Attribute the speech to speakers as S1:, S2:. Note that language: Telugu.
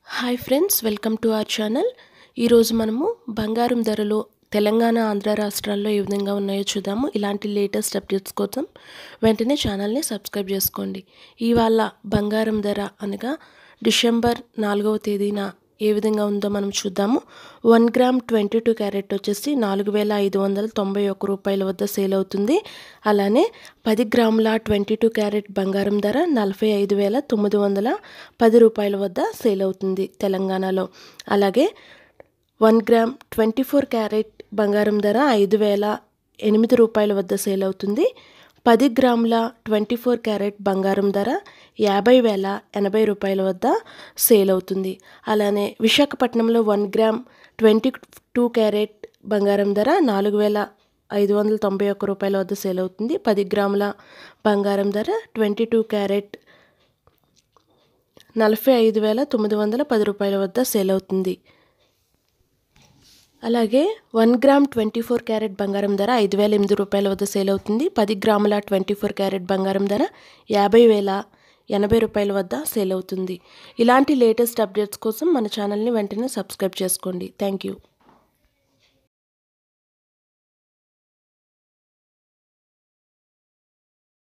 S1: hi friends welcome to our channel ఈరోజు మనము బంగారం ధరలు తెలంగాణ ఆంధ్ర రాష్ట్రాల్లో ఏ విధంగా ఉన్నాయో చూద్దాము ఇలాంటి లేటెస్ట్ అప్డేట్స్ కోసం వెంటనే ఛానల్ని సబ్స్క్రైబ్ చేసుకోండి ఇవాళ బంగారం ధర అనగా డిసెంబర్ నాలుగవ తేదీన ఏ విధంగా ఉందో మనం చూద్దాము one gram twenty two carat వచ్చేసి నాలుగు వేల ఐదు వందల తొంభై ఒక్క రూపాయల వద్ద సేల్ అవుతుంది అలానే పది గ్రాముల ట్వంటీ టూ క్యారెట్ బంగారం ధర నలభై ఐదు వేల తొమ్మిది వందల పది రూపాయల వద్ద సేల్ అవుతుంది తెలంగాణలో అలాగే one gram twenty four carat బంగారం ధర ఐదు వేల ఎనిమిది రూపాయల వద్ద సేల్ అవుతుంది పది గ్రాముల ట్వంటీ ఫోర్ క్యారెట్ బంగారం ధర యాభై వేల ఎనభై రూపాయల వద్ద సేల్ అవుతుంది అలానే విశాఖపట్నంలో one gram twenty two carat బంగారం ధర నాలుగు వేల ఐదు వందల తొంభై ఒక్క రూపాయల వద్ద సేల్ అవుతుంది పది గ్రాముల బంగారం ధర ట్వంటీ టూ క్యారెట్ నలభై ఐదు వేల తొమ్మిది వందల పది రూపాయల వద్ద సేల్ అవుతుంది అలాగే one gram twenty four carat బంగారం ధర ఐదు వేల ఎనిమిది రూపాయల వద్ద సేల్ అవుతుంది పది గ్రాముల ట్వంటీ ఫోర్ క్యారెట్ బంగారం ధర యాభై వేల ఎనభై రూపాయల వద్ద సేల్ అవుతుంది ఇలాంటి లేటెస్ట్ అప్డేట్స్ కోసం మన ఛానల్ని వెంటనే సబ్స్క్రైబ్ చేసుకోండి థ్యాంక్ యూ